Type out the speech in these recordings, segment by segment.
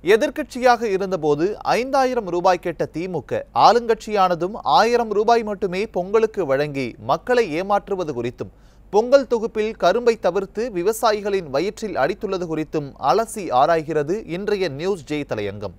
எதிர்க்கட்சியாக இருந்தபோது ஐந்தாயிரம் ரூபாய் கேட்ட திமுக ஆளுங்கட்சியானதும் ஆயிரம் ரூபாய் மட்டுமே பொங்கலுக்கு வழங்கி மக்களை ஏமாற்றுவது குறித்தும் பொங்கல் தொகுப்பில் கரும்பை தவிர்த்து விவசாயிகளின் வயிற்றில் அடித்துள்ளது குறித்தும் அலசி ஆராய்கிறது இன்றைய நியூஸ் ஜே தலையங்கம்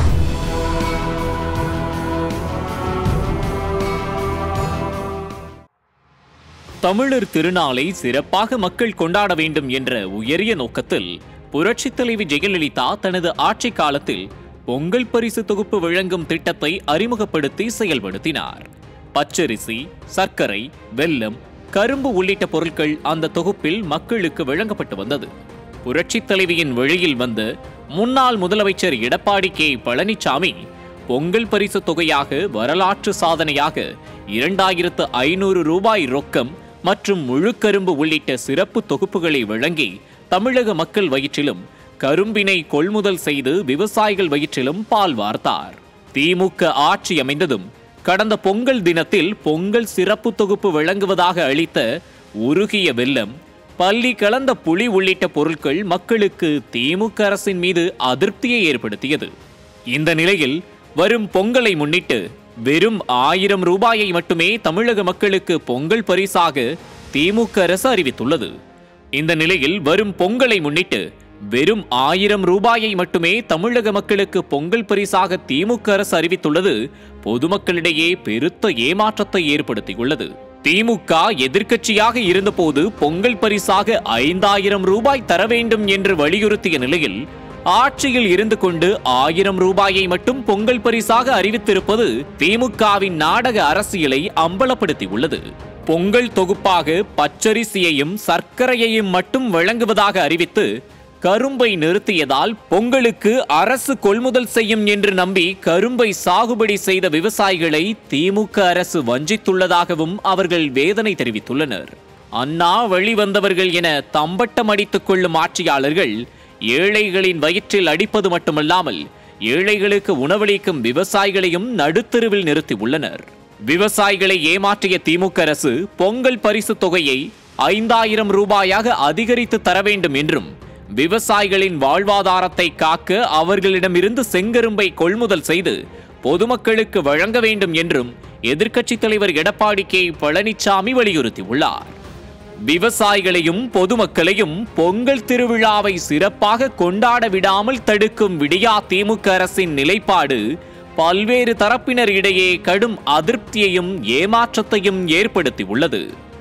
தமிழர் திருநாளை சிறப்பாக மக்கள் கொண்டாட வேண்டும் என்ற உயரிய நோக்கத்தில் புரட்சித் தலைவி ஜெயலலிதா தனது ஆட்சி காலத்தில் பொங்கல் பரிசு தொகுப்பு வழங்கும் திட்டத்தை அறிமுகப்படுத்தி செயல்படுத்தினார் பச்சரிசி சர்க்கரை வெல்லம் கரும்பு உள்ளிட்ட பொருட்கள் அந்த தொகுப்பில் மக்களுக்கு வழங்கப்பட்டு வந்தது புரட்சித் தலைவியின் வழியில் வந்த முன்னாள் முதலமைச்சர் எடப்பாடி கே பழனிசாமி பொங்கல் பரிசு தொகையாக வரலாற்று சாதனையாக இரண்டாயிரத்து ஐநூறு ரூபாய் ரொக்கம் மற்றும் முழுக்கரும்பு உள்ளிட்ட சிறப்பு தொகுப்புகளை வழங்கி தமிழக மக்கள் வயிற்றிலும் கரும்பினை கொள்முதல் செய்து விவசாயிகள் வயிற்றிலும் பால் வார்த்தார் திமுக ஆட்சி அமைந்ததும் கடந்த பொங்கல் தினத்தில் பொங்கல் சிறப்பு தொகுப்பு வழங்குவதாக அளித்த உருகிய வெல்லம் பள்ளி கலந்த புளி உள்ளிட்ட பொருட்கள் மக்களுக்கு திமுக அரசின் மீது அதிருப்தியை ஏற்படுத்தியது இந்த நிலையில் வரும் பொங்கலை முன்னிட்டு வெறும் ஆயிரம் ரூபாயை மட்டுமே தமிழக மக்களுக்கு பொங்கல் பரிசாக திமுக அரசு அறிவித்துள்ளது இந்த நிலையில் வரும் பொங்கலை முன்னிட்டு வெறும் ஆயிரம் ரூபாயை மட்டுமே தமிழக மக்களுக்கு பொங்கல் பரிசாக திமுக அரசு அறிவித்துள்ளது பொதுமக்களிடையே பெருத்த ஏமாற்றத்தை ஏற்படுத்தியுள்ளது திமுக எதிர்க்கட்சியாக இருந்தபோது பொங்கல் பரிசாக ஐந்தாயிரம் ரூபாய் தர வேண்டும் என்று வலியுறுத்திய நிலையில் ஆட்சியில் இருந்து கொண்டு ஆயிரம் ரூபாயை மட்டும் பொங்கல் பரிசாக அறிவித்திருப்பது திமுகவின் நாடக அரசியலை அம்பலப்படுத்தியுள்ளது பொங்கல் தொகுப்பாக பச்சரிசியையும் சர்க்கரையையும் மட்டும் வழங்குவதாக அறிவித்து கரும்பை நிறுத்தியதால் பொங்கலுக்கு அரசு கொள்முதல் செய்யும் என்று நம்பி கரும்பை சாகுபடி செய்த விவசாயிகளை திமுக அரசு வஞ்சித்துள்ளதாகவும் அவர்கள் வேதனை தெரிவித்துள்ளனர் அண்ணா வழிவந்தவர்கள் என தம்பட்டம் அடித்துக் கொள்ளும் ஆட்சியாளர்கள் ஏழைகளின் வயிற்றில் அடிப்பது மட்டுமல்லாமல் ஏழைகளுக்கு உணவளிக்கும் விவசாயிகளையும் நடுத்தெருவில் நிறுத்தியுள்ளனர் விவசாயிகளை ஏமாற்றிய திமுக அரசு பொங்கல் பரிசு தொகையை ஐந்தாயிரம் ரூபாயாக அதிகரித்து தர வேண்டும் என்றும் விவசாயிகளின் வாழ்வாதாரத்தை காக்க அவர்களிடமிருந்து செங்கரும்பை கொள்முதல் செய்து பொதுமக்களுக்கு வழங்க வேண்டும் என்றும் எதிர்க்கட்சித் தலைவர் எடப்பாடி கே பழனிசாமி வலியுறுத்தியுள்ளார் விவசாயிகளையும் பொதுமக்களையும் பொங்கல் திருவிழாவை சிறப்பாக கொண்டாட விடாமல் தடுக்கும் விடியா திமுக அரசின் நிலைப்பாடு பல்வேறு தரப்பினர் இடையே கடும் அதிருப்தியையும் ஏமாற்றத்தையும் ஏற்படுத்தியுள்ளது